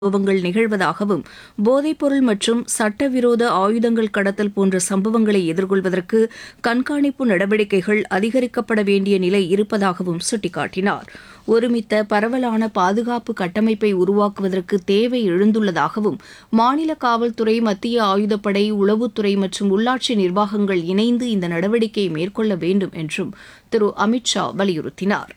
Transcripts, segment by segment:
சம்பவங்கள் நிகழ்வதாகவும் போதைப்பொருள் மற்றும் சட்டவிரோத ஆயுதங்கள் கடத்தல் போன்ற சம்பவங்களை எதிர்கொள்வதற்கு கண்காணிப்பு நடவடிக்கைகள் அதிகரிக்கப்பட வேண்டிய நிலை இருப்பதாகவும் சுட்டிக்காட்டினார் ஒருமித்த பரவலான பாதுகாப்பு கட்டமைப்பை உருவாக்குவதற்கு தேவை எழுந்துள்ளதாகவும் மாநில காவல்துறை மத்திய ஆயுதப்படை உளவுத்துறை மற்றும் உள்ளாட்சி நிர்வாகங்கள் இணைந்து இந்த நடவடிக்கையை மேற்கொள்ள வேண்டும் என்றும் திரு அமித் ஷா வலியுறுத்தினார்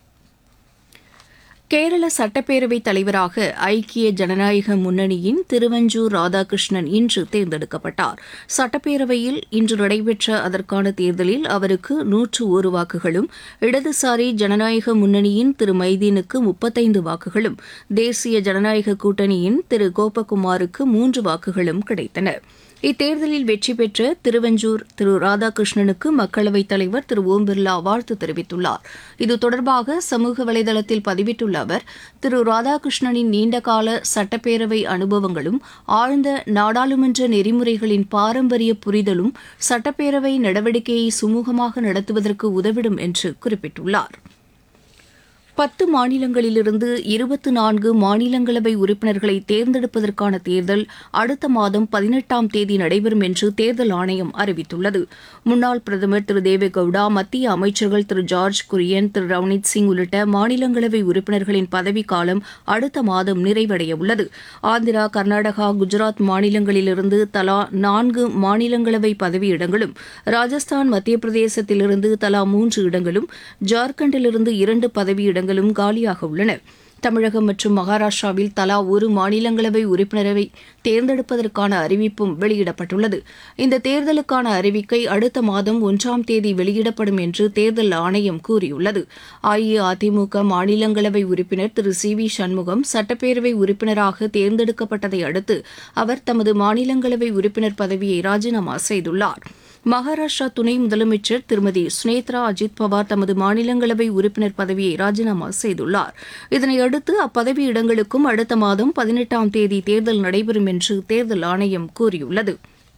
கேரள சட்டப்பேரவைத் தலைவராக ஐக்கிய ஜனநாயக முன்னணியின் திருவஞ்சூர் ராதாகிருஷ்ணன் இன்று தேர்ந்தெடுக்கப்பட்டார் சட்டப்பேரவையில் இன்று நடைபெற்ற அதற்கான தேர்தலில் அவருக்கு நூற்று ஒரு வாக்குகளும் இடதுசாரி ஜனநாயக முன்னணியின் திரு மைதீனுக்கு முப்பத்தைந்து வாக்குகளும் தேசிய ஜனநாயக கூட்டணியின் திரு கோபகுமாருக்கு மூன்று வாக்குகளும் கிடைத்தன இத்தேர்தலில் வெற்றி பெற்ற திருவஞ்சூர் திரு ராதாகிருஷ்ணனுக்கு மக்களவைத் தலைவர் திரு ஓம் பிர்லா வாழ்த்து தெரிவித்துள்ளார் இது தொடர்பாக சமூக வலைதளத்தில் பதிவிட்டுள்ள அவர் திரு ராதாகிருஷ்ணனின் நீண்டகால சட்டப்பேரவை அனுபவங்களும் ஆழ்ந்த நாடாளுமன்ற நெறிமுறைகளின் பாரம்பரிய புரிதலும் சட்டப்பேரவை நடவடிக்கையை சுமூகமாக நடத்துவதற்கு உதவிடும் என்று குறிப்பிட்டுள்ளார் பத்து மாநிலங்களிலிருந்து இருபத்து நான்கு மாநிலங்களவை உறுப்பினர்களை தேர்ந்தெடுப்பதற்கான தேர்தல் அடுத்த மாதம் பதினெட்டாம் தேதி நடைபெறும் என்று தேர்தல் ஆணையம் அறிவித்துள்ளது முன்னாள் பிரதமர் திரு தேவேகவுடா மத்திய அமைச்சர்கள் திரு ஜார்ஜ் குரியன் திரு ரவ்னீத் சிங் உள்ளிட்ட மாநிலங்களவை உறுப்பினர்களின் பதவிக்காலம் அடுத்த மாதம் நிறைவடைய உள்ளது ஆந்திரா கர்நாடகா குஜராத் மாநிலங்களிலிருந்து தலா நான்கு மாநிலங்களவை பதவியிடங்களும் ராஜஸ்தான் மத்திய பிரதேசத்திலிருந்து தலா மூன்று இடங்களும் ஜார்க்கண்டிலிருந்து இரண்டு பதவியிடங்களும் இடங்களும் காலியாக உள்ளன தமிழகம் மற்றும் மகாராஷ்டிராவில் தலா ஒரு மாநிலங்களவை உறுப்பினரை தேர்ந்தெடுப்பதற்கான அறிவிப்பும் வெளியிடப்பட்டுள்ளது இந்த தேர்தலுக்கான அறிவிக்கை அடுத்த மாதம் ஒன்றாம் தேதி வெளியிடப்படும் என்று தேர்தல் ஆணையம் கூறியுள்ளது அஇஅதிமுக மாநிலங்களவை உறுப்பினர் திரு சி வி சண்முகம் சட்டப்பேரவை உறுப்பினராக தேர்ந்தெடுக்கப்பட்டதை அடுத்து அவர் தமது மாநிலங்களவை உறுப்பினர் பதவியை ராஜினாமா செய்துள்ளார் மகாராஷ்டிரா துணை முதலமைச்சர் திருமதி சுனேத்ரா அஜித் பவார் தமது மாநிலங்களவை உறுப்பினர் பதவியை ராஜினாமா செய்துள்ளார் இதனையடுத்து அப்பதவி இடங்களுக்கும் அடுத்த மாதம் பதினெட்டாம் தேதி தேர்தல் நடைபெறும் என்று தேர்தல் ஆணையம் கூறியுள்ளது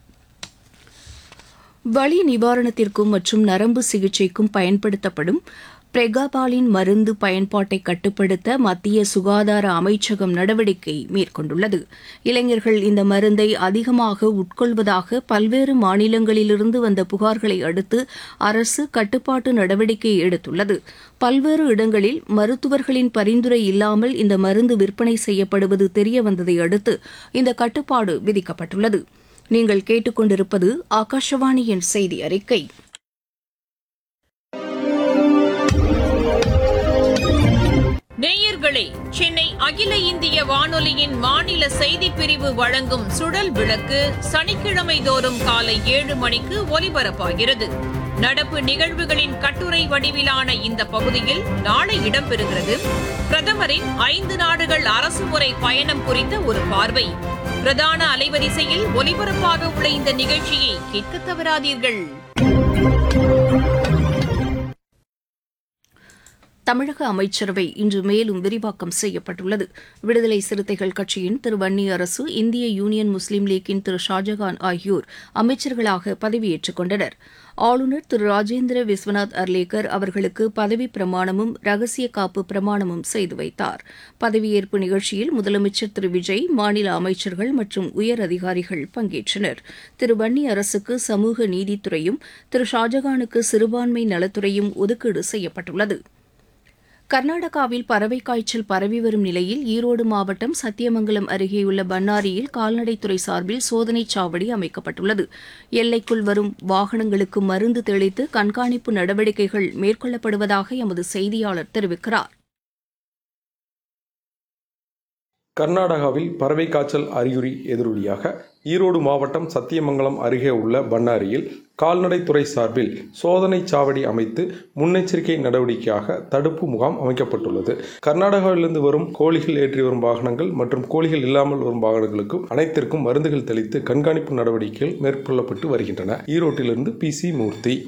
வலி நிவாரணத்திற்கும் மற்றும் நரம்பு சிகிச்சைக்கும் பயன்படுத்தப்படும் பிரெகாபாலின் மருந்து பயன்பாட்டை கட்டுப்படுத்த மத்திய சுகாதார அமைச்சகம் நடவடிக்கை மேற்கொண்டுள்ளது இளைஞர்கள் இந்த மருந்தை அதிகமாக உட்கொள்வதாக பல்வேறு மாநிலங்களிலிருந்து வந்த புகார்களை அடுத்து அரசு கட்டுப்பாட்டு நடவடிக்கை எடுத்துள்ளது பல்வேறு இடங்களில் மருத்துவர்களின் பரிந்துரை இல்லாமல் இந்த மருந்து விற்பனை செய்யப்படுவது தெரியவந்ததை அடுத்து இந்த கட்டுப்பாடு விதிக்கப்பட்டுள்ளது நீங்கள் கேட்டுக்கொண்டிருப்பது ஆகாஷவாணியின் செய்தி அறிக்கை நேயர்களே சென்னை அகில இந்திய வானொலியின் மாநில செய்திப் பிரிவு வழங்கும் சுழல் விளக்கு சனிக்கிழமை தோறும் காலை ஏழு மணிக்கு ஒலிபரப்பாகிறது நடப்பு நிகழ்வுகளின் கட்டுரை வடிவிலான இந்த பகுதியில் நாளை இடம்பெறுகிறது பிரதமரின் ஐந்து நாடுகள் அரசுமுறை பயணம் குறித்த ஒரு பார்வை பிரதான அலைவரிசையில் ஒலிபரப்பாக உள்ள இந்த நிகழ்ச்சியை கேட்க தவறாதீர்கள் தமிழக அமைச்சரவை இன்று மேலும் விரிவாக்கம் செய்யப்பட்டுள்ளது விடுதலை சிறுத்தைகள் கட்சியின் திரு வன்னி அரசு இந்திய யூனியன் முஸ்லீம் லீக்கின் திரு ஷாஜகான் ஆகியோர் அமைச்சர்களாக பதவியேற்றுக் கொண்டனர் ஆளுநர் திரு ராஜேந்திர விஸ்வநாத் அர்லேக்கர் அவர்களுக்கு பதவி பிரமாணமும் ரகசிய காப்பு பிரமாணமும் செய்து வைத்தார் பதவியேற்பு நிகழ்ச்சியில் முதலமைச்சர் திரு விஜய் மாநில அமைச்சர்கள் மற்றும் உயர் அதிகாரிகள் பங்கேற்றனர் திரு வன்னி அரசுக்கு சமூக நீதித்துறையும் திரு ஷாஜகானுக்கு சிறுபான்மை நலத்துறையும் ஒதுக்கீடு செய்யப்பட்டுள்ளது கர்நாடகாவில் பறவை காய்ச்சல் பரவி வரும் நிலையில் ஈரோடு மாவட்டம் சத்தியமங்கலம் அருகேயுள்ள பன்னாரியில் கால்நடைத்துறை சார்பில் சோதனைச் சாவடி அமைக்கப்பட்டுள்ளது எல்லைக்குள் வரும் வாகனங்களுக்கு மருந்து தெளித்து கண்காணிப்பு நடவடிக்கைகள் மேற்கொள்ளப்படுவதாக எமது செய்தியாளர் தெரிவிக்கிறார் கர்நாடகாவில் பறவை காய்ச்சல் அறிகுறி எதிரொலியாக ஈரோடு மாவட்டம் சத்தியமங்கலம் அருகே உள்ள பன்னாரியில் கால்நடைத்துறை சார்பில் சோதனை சாவடி அமைத்து முன்னெச்சரிக்கை நடவடிக்கையாக தடுப்பு முகாம் அமைக்கப்பட்டுள்ளது கர்நாடகாவிலிருந்து வரும் கோழிகள் ஏற்றி வரும் வாகனங்கள் மற்றும் கோழிகள் இல்லாமல் வரும் வாகனங்களுக்கும் அனைத்திற்கும் மருந்துகள் தெளித்து கண்காணிப்பு நடவடிக்கைகள் மேற்கொள்ளப்பட்டு வருகின்றன ஈரோட்டிலிருந்து பி சி மூர்த்தி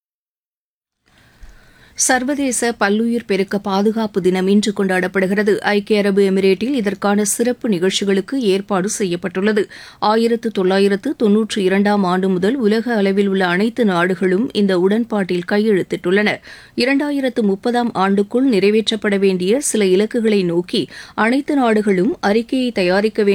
சர்வதேச பல்லுயிர் பெருக்க பாதுகாப்பு தினம் இன்று கொண்டாடப்படுகிறது ஐக்கிய அரபு எமிரேட்டில் இதற்கான சிறப்பு நிகழ்ச்சிகளுக்கு ஏற்பாடு செய்யப்பட்டுள்ளது ஆயிரத்து தொள்ளாயிரத்து தொன்னூற்றி இரண்டாம் ஆண்டு முதல் உலக அளவில் உள்ள அனைத்து நாடுகளும் இந்த உடன்பாட்டில் கையெழுத்திட்டுள்ளன இரண்டாயிரத்து முப்பதாம் ஆண்டுக்குள் நிறைவேற்றப்பட வேண்டிய சில இலக்குகளை நோக்கி அனைத்து நாடுகளும் அறிக்கையை தயாரிக்க வேண்டும்